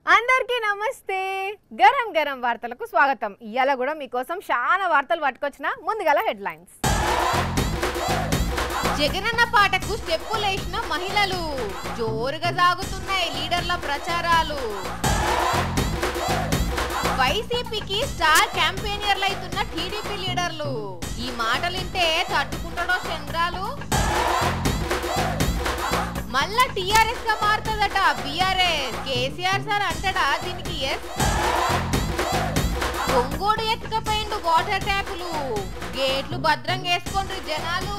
అందరికీ నమస్తే గరం గరం వార్తలకు స్వాగతం ఇవాళ కూడా మీకోసం చాలా వార్తలు పట్టుకొచ్చిన ముందుగల హెడ్లైన్స్ జగనన్న పాటకు స్టెప్పులేసిన మహిళలు జోరుగా సాగుతున్నాయి లీడర్ల ప్రచారాలు వైసీపీకి స్టార్ క్యాంపెయినర్లు అవుతున్న టీడీపీ లీడర్లు ఈ మాటలు వింటే తట్టుకుంటాడో చంద్రాలు మళ్ళా టీఆర్ఎస్ గా మారుతుందట బీఆర్ఎస్ కేసీఆర్ సార్ అంటాడా దీనికి ఎస్ కొంగోడు ఎత్తుకపోయిండు వాటర్ ట్యాంకులు గేట్లు భద్రంగా వేసుకోండి జనాలు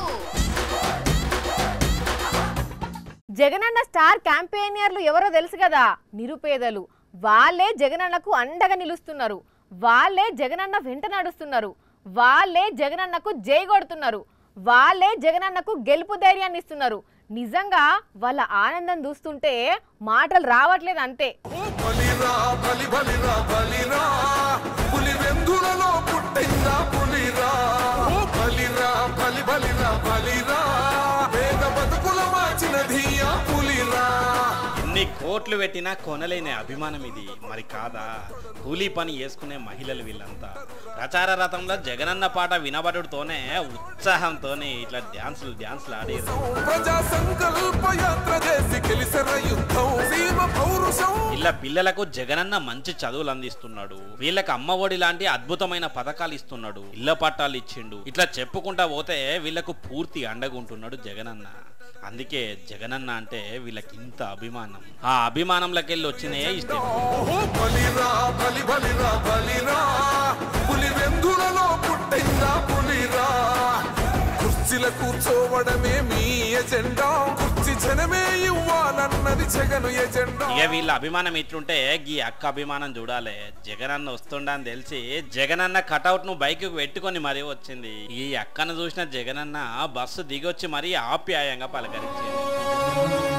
జగనన్న స్టార్ క్యాంపెయినర్లు ఎవరో తెలుసు కదా నిరుపేదలు వాళ్ళే జగనన్నకు అండగా నిలుస్తున్నారు వాళ్ళే జగనన్న వెంట నడుస్తున్నారు వాళ్ళే జగనన్నకు జై కొడుతున్నారు వాళ్ళే జగనన్నకు గెలుపు ధైర్యాన్ని ఇస్తున్నారు నిజంగా వాళ్ళ ఆనందం చూస్తుంటే మాటలు రావట్లేదు అంతే బలిరా బలి బలిరా బలిరా పులి వెందులలో పుట్టిందా పులిరా ఓ బలిరా బలి బలిరా బలిరా వేద బతుకుల మార్చిన ధీయా పులిరా ఎన్ని కోట్లు పెట్టినా కొనలేని అభిమానం ఇది మరి కాదా కూలీ పని చేసుకునే మహిళలు వీళ్ళంతా ప్రచార రథంలో జగనన్న పాట వినబడుతోనే ఉత్సాహంతోనే ఇట్లా డ్యాన్సులు డ్యాన్సులు ఆడేరు ప్రజా సంకల్ప యాత్ర చేసి గెలిసిన యుద్ధం సీమ పౌరుషం ఇలా పిల్లలకు జగనన్న మంచి చదువులు అందిస్తున్నాడు వీళ్ళకి అమ్మ ఒడి లాంటి అద్భుతమైన పథకాలు ఇస్తున్నాడు ఇళ్ల పట్టాలు ఇచ్చిండు ఇట్లా చెప్పుకుంటా పోతే వీళ్ళకు పూర్తి అండగుంటున్నాడు జగనన్న అందుకే జగనన్న అంటే వీళ్ళకి ఇంత అభిమానం ఆ అభిమానంలోకెళ్ళి వచ్చినాయే ఇష్టం ఓ బలిరా బలి బలిరా బలిరా పులి వెందులలో పుట్టిందా పులిరా కుర్చీల కూర్చోవడమే మీ ఎజెండా కుర్చీ జనమే ఇవ్వాలన్నది జగను ఎజెండా ఇక వీళ్ళ అభిమానం ఇట్లుంటే ఈ అక్క అభిమానం చూడాలి జగనన్న వస్తుండా అని తెలిసి జగనన్న కటౌట్ ను బైక్ పెట్టుకొని మరీ వచ్చింది ఈ అక్కను చూసిన జగనన్న బస్సు దిగొచ్చి మరీ ఆప్యాయంగా పలకరించింది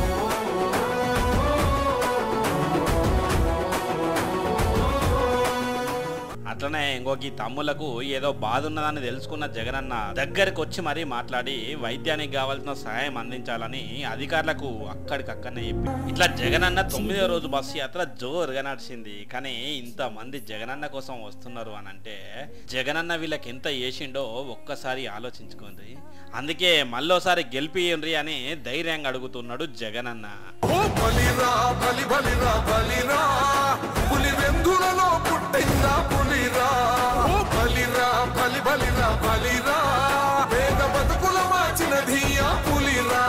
అట్లనే ఇంకొక ఈ తమ్ములకు ఏదో బాధ ఉన్నదని తెలుసుకున్న జగనన్న దగ్గరికి వచ్చి మరీ మాట్లాడి వైద్యానికి కావాల్సిన సహాయం అందించాలని అధికారులకు అక్కడికక్కడనే చెప్పి ఇట్లా జగనన్న తొమ్మిదో రోజు బస్సు యాత్ర జోరుగా నడిచింది కానీ ఇంత మంది జగనన్న కోసం వస్తున్నారు అని అంటే జగనన్న వీళ్ళకి ఎంత చేసిండో ఒక్కసారి ఆలోచించుకోండి అందుకే మళ్ళోసారి గెలిపియండ్రి అని ధైర్యంగా అడుగుతున్నాడు జగనన్న ఓ బలిరా బలి బలిరా బలిరా పులి వెందులలో పుట్టిందా పులిరా ఓ బలిరా బలి బలిరా బలిరా వేద బతుకుల మార్చిన ధీయా పులిరా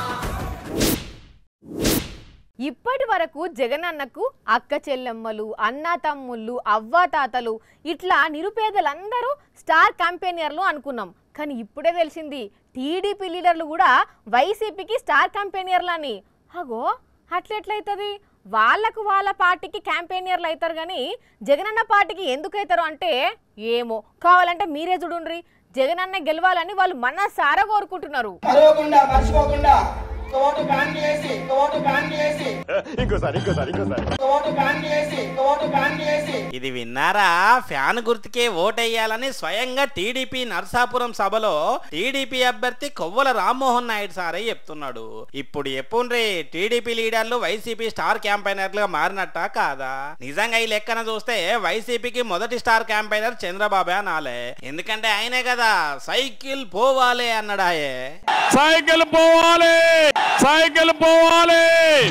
ఇప్పటి వరకు జగనన్నకు అక్క చెల్లెమ్మలు అన్న తమ్ముళ్ళు అవ్వ తాతలు ఇట్లా నిరుపేదలందరూ స్టార్ క్యాంపెయినర్లు అనుకున్నాం కానీ ఇప్పుడే తెలిసింది టీడీపీ లీడర్లు కూడా వైసీపీకి స్టార్ క్యాంపెయినర్లు అని అగో అట్లెట్లయితుంది వాళ్ళకు వాళ్ళ పార్టీకి క్యాంపెయినర్లు అవుతారు కానీ జగనన్న పార్టీకి ఎందుకు అవుతారు అంటే ఏమో కావాలంటే మీరే చూడుండ్రి జగనన్న గెలవాలని వాళ్ళు మనసారా కోరుకుంటున్నారు మరవకుండా మర్చిపోకుండా ఒక ఓటు బ్యాన్ చేసి ఒక ఓటు బ్యాన్ చేసి ఇంకోసారి ఇంకోసారి ఇంకోసారి ఒక ఓటు బ్యాన్ చేసి ఒక ఓటు బ్యాన్ చేసి ఇది విన్నారా ఫ్యాన్ గుర్తుకే ఓటేయాలని స్వయంగా టీడీపీ నర్సాపురం సభలో టీడీపీ అభ్యర్థి కొవ్వల రామ్మోహన్ నాయుడు సారే చెప్తున్నాడు ఇప్పుడు ఎప్పుండ్రి టీడీపీ లీడర్లు వైసీపీ స్టార్ క్యాంపైనర్లుగా మారినట్ట కాదా నిజంగా ఈ లెక్కన చూస్తే వైసీపీకి మొదటి స్టార్ క్యాంపైనర్ చంద్రబాబే అనాలే ఎందుకంటే ఆయనే కదా సైకిల్ పోవాలే అన్నాడాయే సైకిల్ పోవాలి సైకిల్ పోవాలి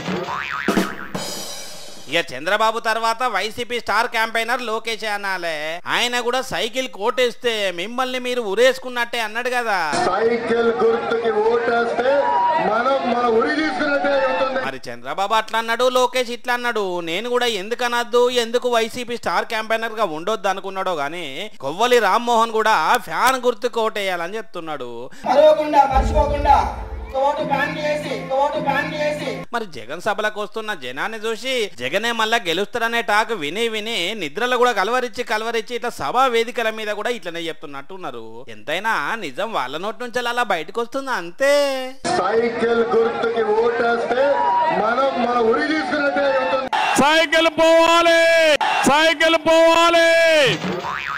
ఇక చంద్రబాబు తర్వాత వైసీపీ స్టార్ క్యాంపైనర్ లోకేష్ అనాలే ఆయన కూడా సైకిల్ కోటేస్తే మిమ్మల్ని మీరు ఉరేసుకున్నట్టే అన్నాడు కదా సైకిల్ గుర్తుకి ఓటేస్తే మనం మన ఉరి తీసుకున్నట్టే అవుతుంది మరి చంద్రబాబు అట్లా అన్నాడు లోకేష్ ఇట్లా అన్నాడు నేను కూడా ఎందుకు అనద్దు ఎందుకు వైసీపీ స్టార్ క్యాంపైనర్ గా ఉండొద్దు అనుకున్నాడో గానీ కొవ్వలి రామ్మోహన్ కూడా ఫ్యాన్ గుర్తు కోటేయాలని చెప్తున్నాడు మరవకుండా మర్చిపోకుండా ఒక ఓటు బ్యాన్ చేసి ఒక ఓటు బ్యాన్ చేసి మరి జగన్ సభలకు వస్తున్న జనాన్ని చూసి జగనే మళ్ళా గెలుస్తాడనే టాక్ విని విని నిద్రలో కూడా కలవరిచ్చి కలవరిచ్చి ఇట్లా సభా వేదికల మీద కూడా ఇట్లనే చెప్తున్నట్టున్నారు ఎంతైనా నిజం వాళ్ళ నోటి నుంచి అలా బయటకు వస్తుంది అంతే సైకిల్ గుర్తుకి ఓటేస్తే మనం మన ఉరి తీసుకున్నట్టే అవుతుంది సైకిల్ పోవాలి సైకిల్ పోవాలి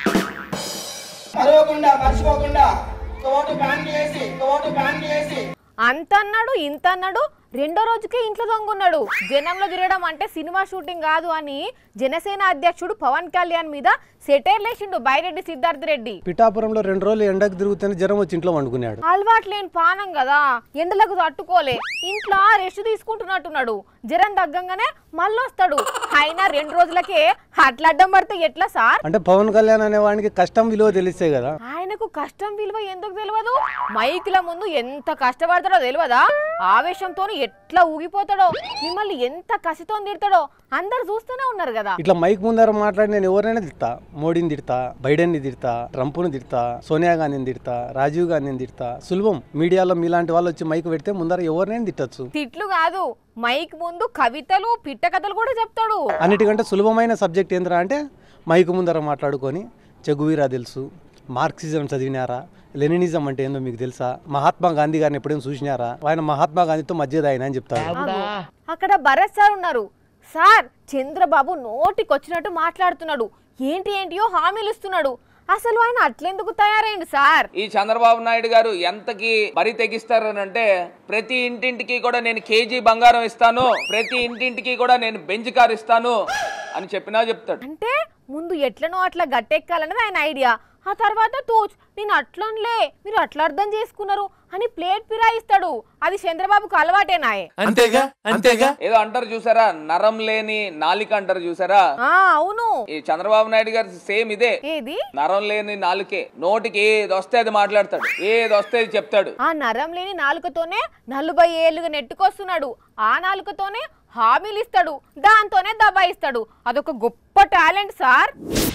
మరవకుండా మర్చిపోకుండా ఒక ఓటు బ్యాన్ చేసి ఒక ఓటు బ్యాన్ చేసి అంత అన్నాడు ఇంత అన్నాడు రెండో రోజుకే ఇంట్లో దొంగున్నాడు జనంలో తిరగడం అంటే సినిమా షూటింగ్ కాదు అని జనసేన అధ్యక్షుడు పవన్ కళ్యాణ్ మీద సెటైర్ లేచిండు బైరెడ్డి సిద్ధార్థ్ రెడ్డి పిఠాపురంలో రెండు రోజులు ఎండకు తిరుగుతూనే జ్వరం వచ్చి ఇంట్లో వండుకున్నాడు అలవాటు లేని పానం కదా ఎండలకు తట్టుకోలే ఇంట్లో రెస్ట్ తీసుకుంటున్నట్టున్నాడు జ్వరం తగ్గంగానే మళ్ళీ వస్తాడు అయినా రెండు రోజులకే అట్లా అడ్డం పడితే ఎట్లా సార్ అంటే పవన్ కళ్యాణ్ అనే వాడికి కష్టం విలువ తెలిస్తే కదా ఆయనకు కష్టం విలువ ఎందుకు తెలియదు మైకుల ముందు ఎంత కష్టపడతాడో తెలియదా ఆవేశంతో ఎట్లా ఊగిపోతాడో మిమ్మల్ని ఎంత కసితో తిడతాడో అందరు చూస్తూనే ఉన్నారు కదా ఇట్లా మైక్ ముందర మాట్లాడి నేను ఎవరైనా తిడతా మోడీని తిడతా బైడెన్ని తిడతా ట్రంప్ను తిడతా సోనియా గాంధీని తిడతా రాజీవ్ గాంధీని తిడతా సులభం మీడియాలో మీలాంటి వాళ్ళు వచ్చి మైక్ పెడితే ముందర ఎవరినైనా తిట్టచ్చు తిట్లు కాదు మైక్ ముందు కవితలు పిట్ట కథలు కూడా చెప్తాడు అన్నిటికంటే సులభమైన సబ్జెక్ట్ ఏంద్రా అంటే మైక్ ముందర మాట్లాడుకొని చెగువీరా తెలుసు మార్క్సిజం చదివినారా లెనినిజం అంటే ఏందో మీకు తెలుసా మహాత్మా గాంధీ గారిని ఎప్పుడైనా చూసినారా ఆయన మహాత్మా గాంధీతో మధ్య ఆయన అని చెప్తారు అగో, అక్కడ భరత్ సార్ ఉన్నారు సార్ చంద్రబాబు నోటికొచ్చినట్టు మాట్లాడుతున్నాడు ఏంటి ఏంటియో హామీలు ఇస్తున్నాడు అసలు ఆయన అట్లెందుకు తయారైంది సార్ ఈ చంద్రబాబు నాయుడు గారు ఎంతకి బరి తెగిస్తారు అని అంటే ప్రతి ఇంటింటికి కూడా నేను కేజీ బంగారం ఇస్తాను ప్రతి ఇంటింటికి కూడా నేను బెంచ్ కార్ ఇస్తాను అని చెప్పినా చెప్తాడు అంటే ముందు ఎట్లనో అట్లా గట్టెక్కాలన్నది ఆయన ఐడియా ఆ తర్వాత తూచ్ నేను అట్లనలే మీరు అట్లా అర్థం చేసుకున్నారు అని ప్లేట్ పిరాయిస్తాడు అది చంద్రబాబుకు అలవాటేనాయే అంతేగా అంతేగా ఏదో అంటారు చూసారా నరం లేని నాలిక అంటారు చూసారా ఆ అవును ఈ చంద్రబాబు నాయుడు గారు సేమ్ ఇదే ఏది నరం లేని నాలుకే నోటికి ఏది వస్తే అది మాట్లాడతాడు ఏది వస్తే అది చెప్తాడు ఆ నరం లేని నాలుకతోనే నలభై ఏళ్ళుగా నెట్టుకొస్తున్నాడు ఆ నాలుకతోనే హామీలు ఇస్తాడు దాంతోనే దబాయిస్తాడు అదొక గొప్ప టాలెంట్ సార్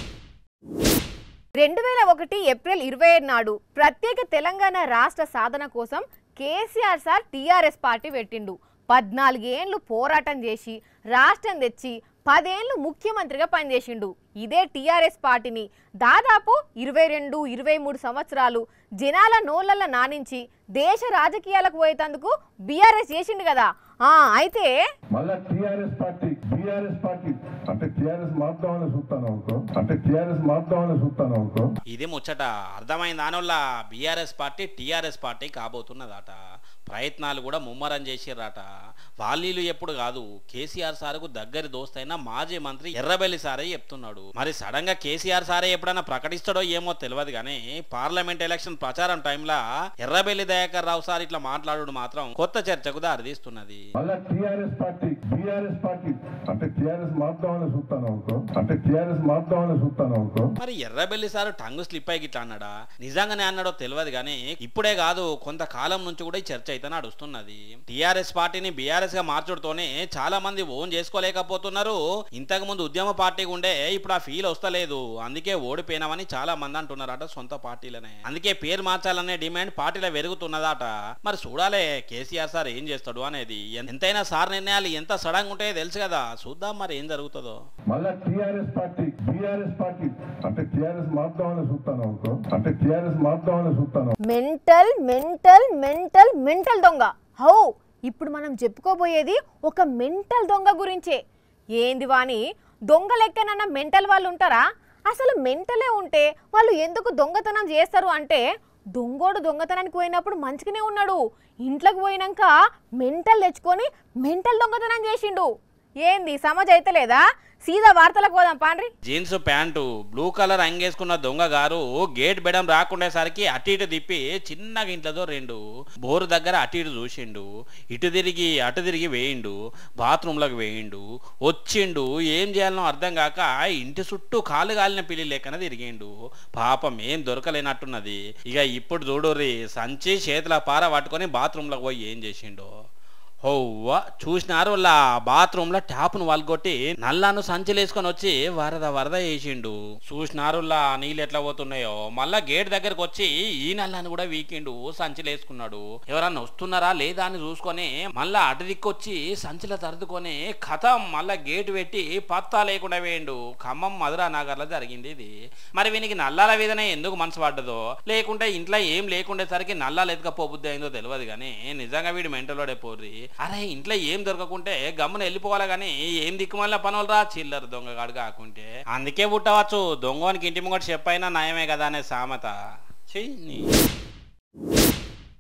రెండు వేల ఒకటి ఏప్రిల్ ఇరవై ఏడు నాడు ప్రత్యేక తెలంగాణ రాష్ట్ర సాధన కోసం కేసీఆర్ సార్ టీఆర్ఎస్ పార్టీ పెట్టిండు పద్నాలుగేండ్లు పోరాటం చేసి రాష్ట్రం తెచ్చి పదేళ్ళు ముఖ్యమంత్రిగా పనిచేసిండు ఇదే టీఆర్ఎస్ పార్టీని దాదాపు ఇరవై రెండు ఇరవై మూడు సంవత్సరాలు జనాల నోళ్ళల్లో నానించి దేశ రాజకీయాలకు పోయేటందుకు బీఆర్ఎస్ చేసిండు కదా ఆ అయితే మళ్ళా టిఆర్ఎస్ పార్టీ బీఆర్ఎస్ పార్టీ అంటే టిఆర్ఎస్ మారుదామని చూస్తాను అనుకో అంటే టిఆర్ఎస్ మారుదామని చూస్తాను అనుకో ఇది ముచ్చట అర్థమైన దానివల్ల బీఆర్ఎస్ పార్టీ టీఆర్ఎస్ పార్టీ కాబోతున్నదట ప్రయత్నాలు కూడా ముమ్మరం చేసిర్రట వాళ్ళీలు ఎప్పుడు కాదు కేసీఆర్ సార్కు దగ్గరి దోస్తైన మాజీ మంత్రి ఎర్రబెల్లి సారే చెప్తున్నాడు మరి సడన్ గా కేసీఆర్ సారే ఎప్పుడైనా ప్రకటిస్తాడో ఏమో తెలియదు కానీ పార్లమెంట్ ఎలక్షన్ ప్రచారం టైంలో ఎర్రబెల్లి దయాకర్ రావు సార్ ఇట్లా మాట్లాడు మాత్రం కొత్త చర్చకు దారితీస్తున్నది మళ్ళా టిఆర్ఎస్ పార్టీ బీఆర్ఎస్ పార్టీ అంటే టిఆర్ఎస్ మారుదామని చూస్తాను అనుకో అంటే టిఆర్ఎస్ మారుదామని చూస్తాను అనుకో మరి ఎర్రబెల్లి సార్ టంగు స్లిప్ అయ్యి ఇట్లా అన్నాడా నిజంగానే అన్నాడో తెలియదు కానీ ఇప్పుడే కాదు కొంతకాలం నుంచి కూడా ఈ చర్చ అయితే నడుస్తున్నది టిఆర్ఎస్ పార్టీని బీఆర్ఎస్ గా మార్చడంతోనే చాలా మంది ఓన్ చేసుకోలేకపోతున్నారు ఇంతకు ముందు ఉద్యమ పార్టీగా ఉండే ఇప్పుడు ఆ ఫీల్ వస్తలేదు అందుకే ఓడిపోయినామని చాలా మంది అంటున్నారట సొంత పార్టీలనే అందుకే పేరు మార్చాలనే డిమాండ్ పార్టీలో పెరుగుతున్నదట మరి చూడాలే కేసీఆర్ సార్ ఏం చేస్తాడు అనేది ఎంతైనా సార్ నిర్ణయాలు ఎంత సడన్ ఉంటాయో తెలుసు కదా చూద్దాం మరి ఏం జరుగుతుందో మళ్ళా టిఆర్ఎస్ పార్టీ బీఆర్ఎస్ పార్టీ అంటే టిఆర్ఎస్ మారుదామని చూస్తాను అనుకో అంటే టిఆర్ఎస్ మారుదామని చూస్తాను మెంటల్ మెంటల్ మెంటల్ మెంటల్ దొంగ హౌ ఇప్పుడు మనం చెప్పుకోబోయేది ఒక మెంటల్ దొంగ గురించే ఏంది వాని దొంగ లెక్కనన్న మెంటల్ వాళ్ళు ఉంటారా అసలు మెంటలే ఉంటే వాళ్ళు ఎందుకు దొంగతనం చేస్తారు అంటే దొంగోడు దొంగతనానికి పోయినప్పుడు మంచిగానే ఉన్నాడు ఇంట్లోకి పోయినాక మెంటల్ తెచ్చుకొని మెంటల్ దొంగతనం చేసిండు ఏంది సమజ్ అయితే లేదా సీదా వార్తలకు పోదాం పాండ్రి జీన్స్ ప్యాంటు బ్లూ కలర్ అంగేసుకున్న దొంగ గారు గేట్ బెడం రాకుండేసరికి అటు ఇటు తిప్పి చిన్నగా ఇంట్లో రెండు బోరు దగ్గర అటు ఇటు చూసిండు ఇటు తిరిగి అటు తిరిగి వేయిండు బాత్రూంలోకి వేయిండు వచ్చిండు ఏం చేయాలనో అర్థం కాక ఇంటి చుట్టూ కాలు కాలిన పిల్లి లెక్కన తిరిగిండు పాపం ఏం దొరకలేనట్టున్నది ఇక ఇప్పుడు చూడుర్రి సంచి చేతుల పార పట్టుకొని బాత్రూంలోకి పోయి ఏం చేసిండో హోవ్వ చూసినారు వాళ్ళ బాత్రూంలో ట్యాప్ను వాళ్ళగొట్టి నల్లాను సంచలేసుకొని వచ్చి వరద వరద వేసిండు చూసినారు నీళ్ళు ఎట్లా పోతున్నాయో మళ్ళా గేట్ దగ్గరకు వచ్చి ఈ నల్లాను కూడా వీకిండు సంచలేసుకున్నాడు ఎవరన్నా వస్తున్నారా లేదా అని చూసుకొని మళ్ళా అటు దిక్కొచ్చి సంచిలో తరుదుకొని కథం మళ్ళా గేటు పెట్టి పత్తా లేకుండా వేయండు ఖమ్మం మధురా నగర్లో జరిగింది ఇది మరి వీనికి నల్లాల మీదనే ఎందుకు మనసు పడ్డదో లేకుంటే ఇంట్లో ఏం లేకుండేసరికి నల్లాలు ఎదకపోబుద్ది అయిందో తెలియదు కానీ నిజంగా వీడు మెంటలోడే పోర్రి అరే ఇంట్లో ఏం దొరకకుంటే గమ్మున వెళ్ళిపోవాలి కానీ ఏం దిక్కుమల్ల పనులు రా చిల్లర దొంగగాడు కాకుంటే అందుకే పుట్టవచ్చు దొంగవానికి ఇంటి ముంగట చెప్పైనా నయమే కదా అనే సామెత చెయ్యి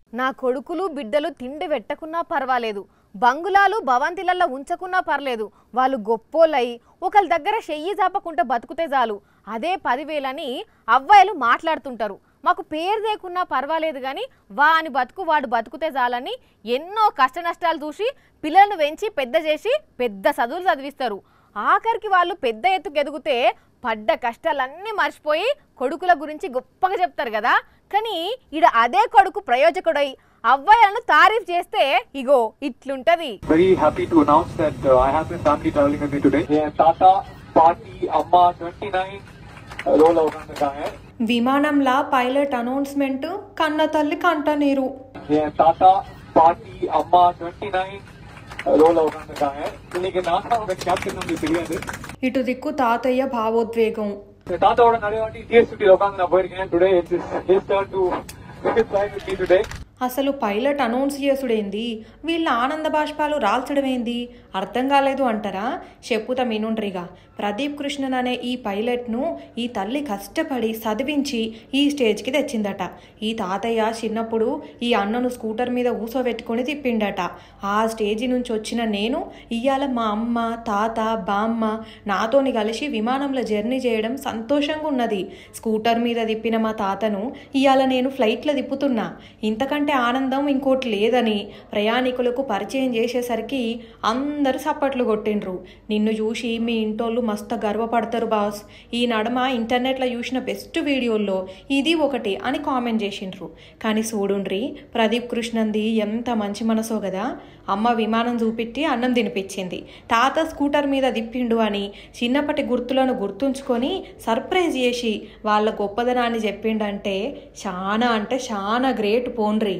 నా కొడుకులు బిడ్డలు తిండి పెట్టకున్నా పర్వాలేదు బంగులాలు భవంతిలల్లో ఉంచకున్నా పర్లేదు వాళ్ళు గొప్పోళ్ళై ఒకళ్ళ దగ్గర చెయ్యి చాపకుండా బతుకుతే చాలు అదే పదివేలని అవ్వాయిలు మాట్లాడుతుంటారు మాకు పేరు దేకున్నా పర్వాలేదు కానీ వాని బతుకు వాడు బతుకుతే చాలని ఎన్నో కష్ట నష్టాలు చూసి పిల్లలను పెంచి పెద్ద చేసి పెద్ద చదువులు చదివిస్తారు ఆఖరికి వాళ్ళు పెద్ద ఎత్తుకు ఎదిగితే పడ్డ కష్టాలన్నీ మర్చిపోయి కొడుకుల గురించి గొప్పగా చెప్తారు కదా కానీ ఈడ అదే కొడుకు ప్రయోజకుడై అవ్వాయిలను తారీఫ్ చేస్తే ఇగో ఇట్లుంటది very happy to announce that uh, I have my family traveling with me today. Yeah, Tata, Party, Amma, 29 uh, roll out on the guy. విమానంలా పైలట్ అనౌన్స్మెంట్ కన్న తల్లి కంట నీరు Yeah, Tata, Party, Amma, 29 uh, roll out on the guy. இன்னைக்கு நான் தான் உங்க captain உங்களுக்கு தெரியாது ఇటు దిక్కు తాతయ్య భావోద్వేగం தாத்தாவோட நிறைய வாட்டி டிஎஸ்பிடி உட்காந்து நான் போயிருக்கேன் today it's his turn to fly with me today. అసలు పైలట్ అనౌన్స్ చేసుడేంది వీళ్ళ ఆనంద బాష్పాలు రాల్చడమేంది అర్థం కాలేదు అంటారా చెప్పుతా మీనుండ్రిగా ప్రదీప్ కృష్ణన్ అనే ఈ పైలట్ను ఈ తల్లి కష్టపడి చదివించి ఈ స్టేజ్కి తెచ్చిందట ఈ తాతయ్య చిన్నప్పుడు ఈ అన్నను స్కూటర్ మీద ఊసోబెట్టుకొని తిప్పిండట ఆ స్టేజి నుంచి వచ్చిన నేను ఇవాళ మా అమ్మ తాత బామ్మ నాతోని కలిసి విమానంలో జర్నీ చేయడం సంతోషంగా ఉన్నది స్కూటర్ మీద తిప్పిన మా తాతను ఇవాళ నేను ఫ్లైట్లో తిప్పుతున్నా ఇంతకంటే ఆనందం ఇంకోటి లేదని ప్రయాణికులకు పరిచయం చేసేసరికి అందరూ సప్పట్లు కొట్టిండ్రు నిన్ను చూసి మీ ఇంటోళ్ళు మస్తు గర్వపడతారు బాస్ ఈ నడమ ఇంటర్నెట్లో చూసిన బెస్ట్ వీడియోల్లో ఇది ఒకటి అని కామెంట్ చేసిండ్రు కానీ చూడుండ్రి ప్రదీప్ కృష్ణంది ఎంత మంచి మనసో కదా అమ్మ విమానం చూపెట్టి అన్నం తినిపించింది తాత స్కూటర్ మీద దిప్పిండు అని చిన్నప్పటి గుర్తులను గుర్తుంచుకొని సర్ప్రైజ్ చేసి వాళ్ళ గొప్పదనాన్ని చెప్పిండంటే చాలా అంటే చాలా గ్రేట్ పోన్రి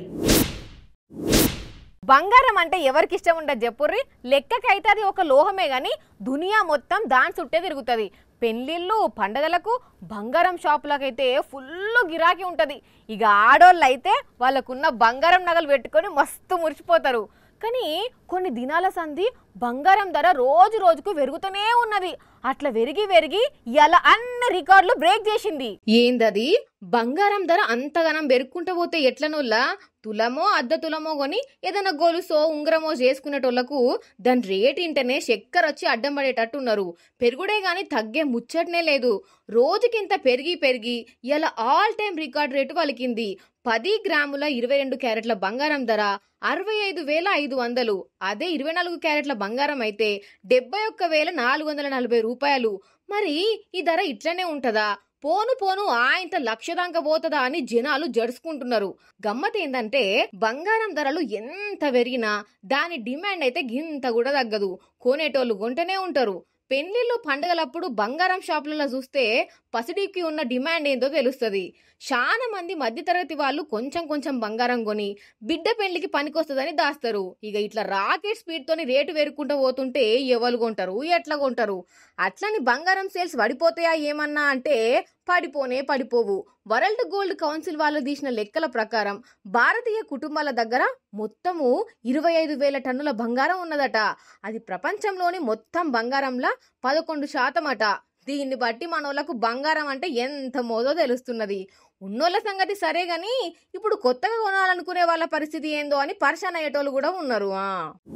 బంగారం అంటే ఎవరికి ఇష్టం ఉండదు చెప్పుర్రి లెక్కకైతే అది ఒక లోహమే కానీ దునియా మొత్తం దాని చుట్టే తిరుగుతుంది పెళ్ళిళ్ళు పండగలకు బంగారం షాపులకైతే ఫుల్ గిరాకీ ఉంటుంది ఇక ఆడోళ్ళు అయితే వాళ్ళకున్న బంగారం నగలు పెట్టుకొని మస్తు మురిసిపోతారు కానీ కొన్ని దినాల సంధి బంగారం ధర రోజు రోజుకు పెరుగుతూనే ఉన్నది అట్లా వెరిగి వెరిగి ఇలా అన్ని రికార్డులు బ్రేక్ చేసింది ఏందది బంగారం ధర అంతగానం పెరుక్కుంటూ పోతే ఎట్లనోళ్ళ తులమో అర్ధ తులమో కొని ఏదైనా గొలుసో ఉంగరమో చేసుకునేటోళ్లకు దాని రేట్ ఇంటనే చక్కెర వచ్చి అడ్డం పడేటట్టున్నారు పెరుగుడే గాని తగ్గే ముచ్చటనే లేదు రోజుకింత పెరిగి పెరిగి ఇలా ఆల్ టైం రికార్డ్ రేటు వలికింది పది గ్రాముల ఇరవై రెండు క్యారెట్ల బంగారం ధర అరవై ఐదు వేల ఐదు వందలు అదే ఇరవై నాలుగు క్యారెట్ల బంగారం అయితే డెబ్బై ఒక్క వేల నాలుగు వందల నలభై రూపాయలు మరి ఈ ధర ఇట్లనే ఉంటదా పోను పోను ఆయంత లక్ష దాకా పోతుందా అని జనాలు జడుచుకుంటున్నారు గమ్మత్ ఏంటంటే బంగారం ధరలు ఎంత పెరిగినా దాని డిమాండ్ అయితే గింత కూడా తగ్గదు కొనేటోళ్ళు కొంటనే ఉంటారు పెళ్లిళ్ళు పండగలప్పుడు బంగారం షాపులలో చూస్తే పసిడికి ఉన్న డిమాండ్ ఏందో తెలుస్తుంది చాలా మంది మధ్యతరగతి వాళ్ళు కొంచెం కొంచెం బంగారం కొని బిడ్డ పెళ్లికి పనికొస్తుందని దాస్తారు ఇక ఇట్లా రాకెట్ స్పీడ్ తోని రేటు వేరుకుంటూ పోతుంటే ఎవరు కొంటారు ఎట్లా కొంటారు అట్లని బంగారం సేల్స్ పడిపోతాయా ఏమన్నా అంటే పడిపోనే పడిపోవు వరల్డ్ గోల్డ్ కౌన్సిల్ వాళ్ళు తీసిన లెక్కల ప్రకారం భారతీయ కుటుంబాల దగ్గర మొత్తము ఇరవై ఐదు వేల టన్నుల బంగారం ఉన్నదట అది ప్రపంచంలోని మొత్తం బంగారంలా పదకొండు శాతం అట దీన్ని బట్టి మనోళ్ళకు బంగారం అంటే ఎంత మోదో తెలుస్తున్నది ఉన్నోళ్ళ సంగతి సరే గాని ఇప్పుడు కొత్తగా కొనాలనుకునే వాళ్ళ పరిస్థితి ఏందో అని పరిశాన్ అయ్యేటోళ్ళు కూడా ఉన్నారు ఆ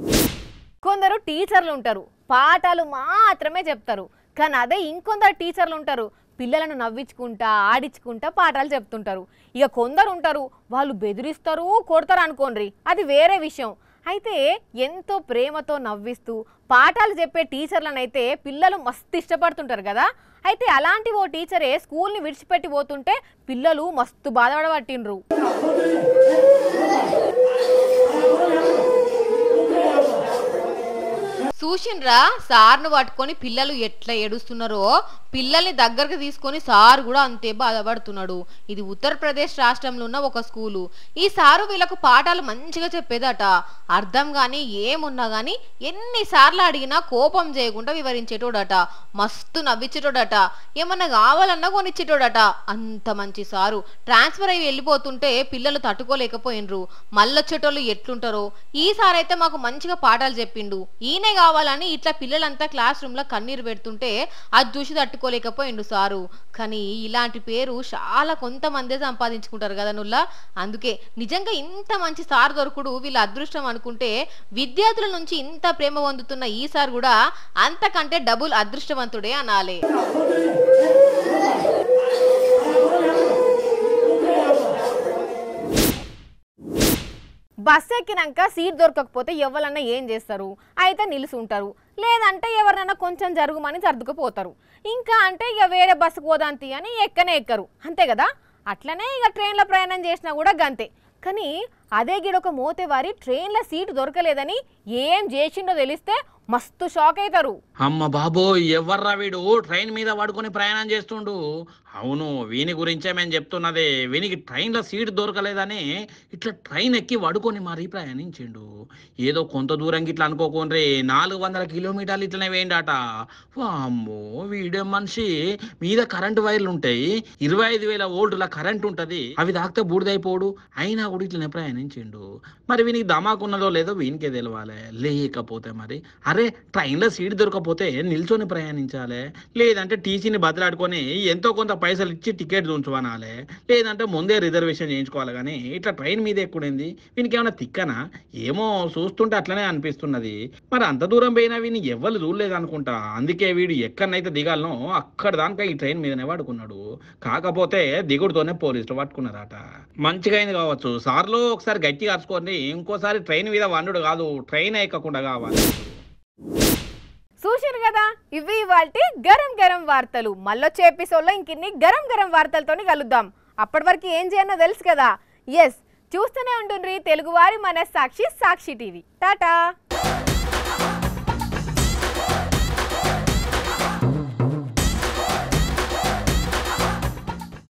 కొందరు టీచర్లు ఉంటారు పాఠాలు మాత్రమే చెప్తారు కానీ అదే ఇంకొందరు టీచర్లు ఉంటారు పిల్లలను నవ్వించుకుంటా ఆడించుకుంటా పాఠాలు చెప్తుంటారు ఇక కొందరు ఉంటారు వాళ్ళు బెదిరిస్తారు కొడతారు అనుకోండి అది వేరే విషయం అయితే ఎంతో ప్రేమతో నవ్విస్తూ పాఠాలు చెప్పే టీచర్లను అయితే పిల్లలు మస్తు ఇష్టపడుతుంటారు కదా అయితే అలాంటి ఓ టీచరే స్కూల్ని విడిచిపెట్టి పోతుంటే పిల్లలు మస్తు బాధపడబట్టిండ్రు చూసిండ్రా సార్ను పట్టుకొని పిల్లలు ఎట్లా ఏడుస్తున్నారో పిల్లల్ని దగ్గరకు తీసుకొని సార్ కూడా అంతే బాధపడుతున్నాడు ఇది ఉత్తరప్రదేశ్ రాష్ట్రంలో ఉన్న ఒక స్కూలు ఈ సారు వీళ్ళకు పాఠాలు మంచిగా చెప్పేదట అర్థం గాని ఏమున్నా గాని ఎన్నిసార్లు అడిగినా కోపం చేయకుండా వివరించేటోడట మస్తు నవ్వించేటోడట ఏమన్నా కావాలన్నా కొనిచ్చేటోడట అంత మంచి సారు ట్రాన్స్ఫర్ అయ్యి వెళ్ళిపోతుంటే పిల్లలు తట్టుకోలేకపోయినరు మళ్ళొచ్చేటోళ్ళు ఎట్లుంటారో ఈ సార్ అయితే మాకు మంచిగా పాఠాలు చెప్పిండు ఈయనే కావాలి కావాలని ఇట్లా పిల్లలంతా క్లాస్ రూమ్ లో కన్నీరు పెడుతుంటే అది చూసి తట్టుకోలేకపోయిండు సారు కానీ ఇలాంటి పేరు చాలా కొంతమందే సంపాదించుకుంటారు కదా నుల్లా అందుకే నిజంగా ఇంత మంచి సార్ దొరకుడు వీళ్ళ అదృష్టం అనుకుంటే విద్యార్థుల నుంచి ఇంత ప్రేమ పొందుతున్న ఈ సార్ కూడా అంతకంటే డబుల్ అదృష్టవంతుడే అనాలి బస్ ఎక్కినాక సీట్ దొరకకపోతే ఎవరన్నా ఏం చేస్తారు అయితే నిలిచి ఉంటారు లేదంటే ఎవరినైనా కొంచెం జరుగుమని సర్దుకుపోతారు ఇంకా అంటే ఇక వేరే బస్సుకు పోదాంతి అని ఎక్కనే ఎక్కరు అంతే కదా అట్లనే ఇక ట్రైన్లో ప్రయాణం చేసినా కూడా గంతే కానీ అదే గిడొక మోతేవారి ట్రైన్లో సీటు దొరకలేదని ఏం చేసిండో తెలిస్తే మస్తు షాక్ అవుతారు అమ్మ బాబో ఎవర్రా వీడు ట్రైన్ మీద పడుకొని ప్రయాణం చేస్తుండు అవును వీని గురించే మేము చెప్తున్నదే వీనికి ట్రైన్లో సీట్ దొరకలేదని ఇట్లా ట్రైన్ ఎక్కి పడుకొని మరీ ప్రయాణించిండు ఏదో కొంత దూరం ఇట్లా అనుకోకుండ్రి నాలుగు వందల కిలోమీటర్లు ఇట్లనే వేయండాట వామ్మో వీడే మనిషి మీద కరెంటు వైర్లు ఉంటాయి ఇరవై ఐదు వేల వోల్టుల కరెంట్ ఉంటది అవి తాకితే బూడిదైపోడు అయినా కూడా ఇట్లనే ప్రయాణించిండు మరి వీనికి ధమాకున్నదో లేదో వీనికే తెలవాలి లేకపోతే మరి అరే ట్రైన్లో సీట్ దొరకపోతే నిల్చొని ప్రయాణించాలి లేదంటే టీసీని బదిలాడుకొని ఎంతో కొంత పైసలు ఇచ్చి టికెట్ ఉంచువనాలి లేదంటే ముందే రిజర్వేషన్ చేయించుకోవాలి కానీ ఇట్లా ట్రైన్ మీద ఎక్కుడైంది వీనికి ఏమైనా తిక్కనా ఏమో చూస్తుంటే అట్లనే అనిపిస్తున్నది మరి అంత దూరం పోయినా వీని ఎవ్వరు చూడలేదు అనుకుంటా అందుకే వీడు ఎక్కడనైతే దిగాలనో అక్కడ దానిక ఈ ట్రైన్ మీదనే పడుకున్నాడు కాకపోతే దిగుడుతోనే పోలీసులు పట్టుకున్నారట మంచిగా అయింది కావచ్చు సార్లో ఒకసారి గట్టిగా అరుచుకొని ఇంకోసారి ట్రైన్ మీద వండుడు కాదు ట్రైన్ ఎక్కకుండా కావాలి చూసారు కదా ఇవి ఇవాల్టి గరం గరం వార్తలు మళ్ళొచ్చే ఎపిసోడ్లో ఇంకిన్ని గరం గరం వార్తలతోని కలుద్దాం అప్పటి వరకు ఏం చేయనో తెలుసు కదా ఎస్ చూస్తూనే ఉంటుండ్రి తెలుగువారి మన సాక్షి సాక్షి టీవీ టాటా